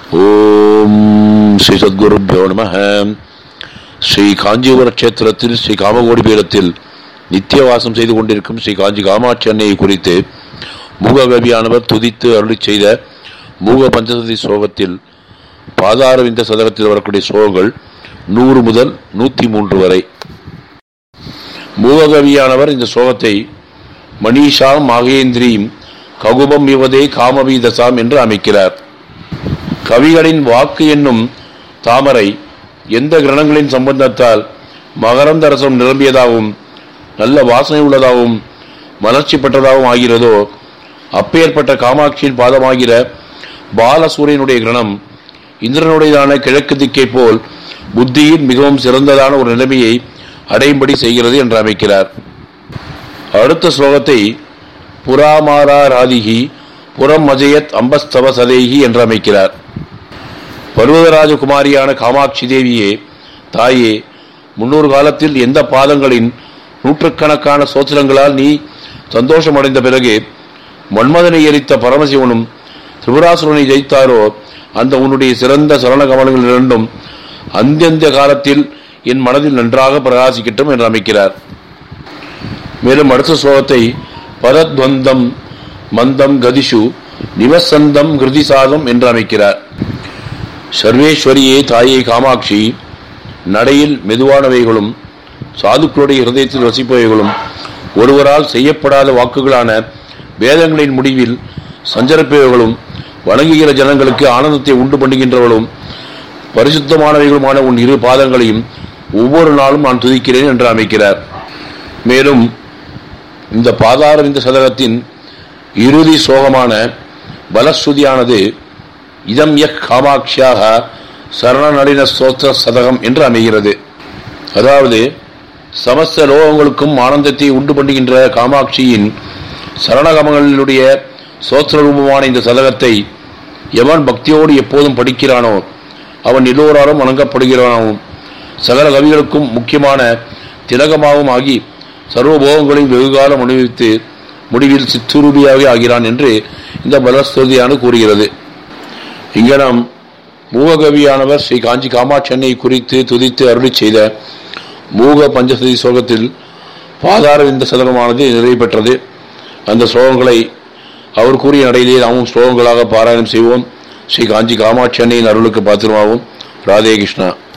ஓம் ஸ்ரீ சத்குருபியோ நம ஸ்ரீ காஞ்சிபுர கஷேத்திரத்தில் ஸ்ரீ காமகோடி பீடத்தில் நித்தியவாசம் செய்து கொண்டிருக்கும் ஸ்ரீ காஞ்சி காமாட்சி அன்னையை குறித்து மூககவியானவர் துதித்து அருளி செய்த மூக பஞ்சசதி ஸ்லோகத்தில் பாதாரவிந்த சதகத்தில் வரக்கூடிய ஸ்லோகங்கள் நூறு முதல் நூற்றி மூன்று வரை மூககவியானவர் இந்த ஸ்லோகத்தை மணிஷா மாகேந்திரியும் ககுபம் இவதே காமவீதசாம் என்று அமைக்கிறார் கவிகளின் வாக்கு என்னும் தாமரை எந்த கிரணங்களின் சம்பந்தத்தால் மகரந்த ரசம் நிரம்பியதாகவும் நல்ல வாசனை உள்ளதாகவும் மலர்ச்சி பெற்றதாகவும் ஆகிறதோ அப்பேற்பட்ட காமாட்சியின் பாதமாகிற பாலசூரியனுடைய கிரணம் இந்திரனுடையதான கிழக்கு திக்கை போல் புத்தியின் மிகவும் சிறந்ததான ஒரு நிலைமையை அடையும்படி செய்கிறது என்று அமைக்கிறார் அடுத்த ஸ்லோகத்தை புறாமாரா ராதிகி புறம் அஜயத் அம்பஸ்தவ சதேகி என்று அமைக்கிறார் பர்வதராஜ குமாரியான காமாட்சி தேவியே தாயே முன்னொரு காலத்தில் எந்த பாதங்களின் நூற்றுக்கணக்கான சோத்திரங்களால் நீ சந்தோஷமடைந்த பிறகு மன்மதனை எரித்த பரமசிவனும் திரிபுராசுரனை ஜெயித்தாரோ அந்த உன்னுடைய சிறந்த சரண கமலங்கள் இரண்டும் அந்தந்த காலத்தில் என் மனதில் நன்றாக பிரகாசிக்கட்டும் என்று அமைக்கிறார் மேலும் அடுத்த ஸ்லோகத்தை பரத்வந்தம் மந்தம் கதிஷு நிவசந்தம் கிருதிசாதம் என்று அமைக்கிறார் சர்வேஸ்வரியே தாயை காமாட்சி நடையில் மெதுவானவைகளும் சாதுக்களுடைய ஹிருதயத்தில் வசிப்பவைகளும் ஒருவரால் செய்யப்படாத வாக்குகளான வேதங்களின் முடிவில் சஞ்சரிப்பவைகளும் வணங்குகிற ஜனங்களுக்கு ஆனந்தத்தை உண்டு பண்ணுகின்றவளும் பரிசுத்தமானவைகளுமான உன் இரு பாதங்களையும் ஒவ்வொரு நாளும் நான் துதிக்கிறேன் என்று அமைக்கிறார் மேலும் இந்த பாதார இந்த சதகத்தின் இறுதி சோகமான பலஸ்ருதியானது இதம் யக் காமாட்சியாக சரணநளின ஸ்தோத்திர சதகம் என்று அமைகிறது அதாவது சமஸ்த லோகங்களுக்கும் ஆனந்தத்தை உண்டு பண்ணுகின்ற காமாட்சியின் சரணகமங்களுடைய சோத்திர ரூபமான இந்த சதகத்தை எவன் பக்தியோடு எப்போதும் படிக்கிறானோ அவன் எல்லோராலும் வணங்கப்படுகிறானோ சகல கவிகளுக்கும் முக்கியமான திலகமாகவும் ஆகி சர்வபோகங்களையும் வெகுகாலம் அனுபவித்து முடிவில் சித்துரூபியாக ஆகிறான் என்று இந்த பலஸ்துதியான கூறுகிறது இங்க நாம் மூககவியானவர் ஸ்ரீ காஞ்சி காமாட்சி அன்னை குறித்து துதித்து அருளி செய்த மூக பஞ்சசதி சோகத்தில் பாதார இந்த சதகமானது நிறைவு பெற்றது அந்த ஸ்லோகங்களை அவர் கூறிய நடையிலேயே நாமும் ஸ்லோகங்களாக பாராயணம் செய்வோம் ஸ்ரீ காஞ்சி காமாட்சி அன்னையின் அருளுக்கு பாத்திரமாகவும் ராதே கிருஷ்ணா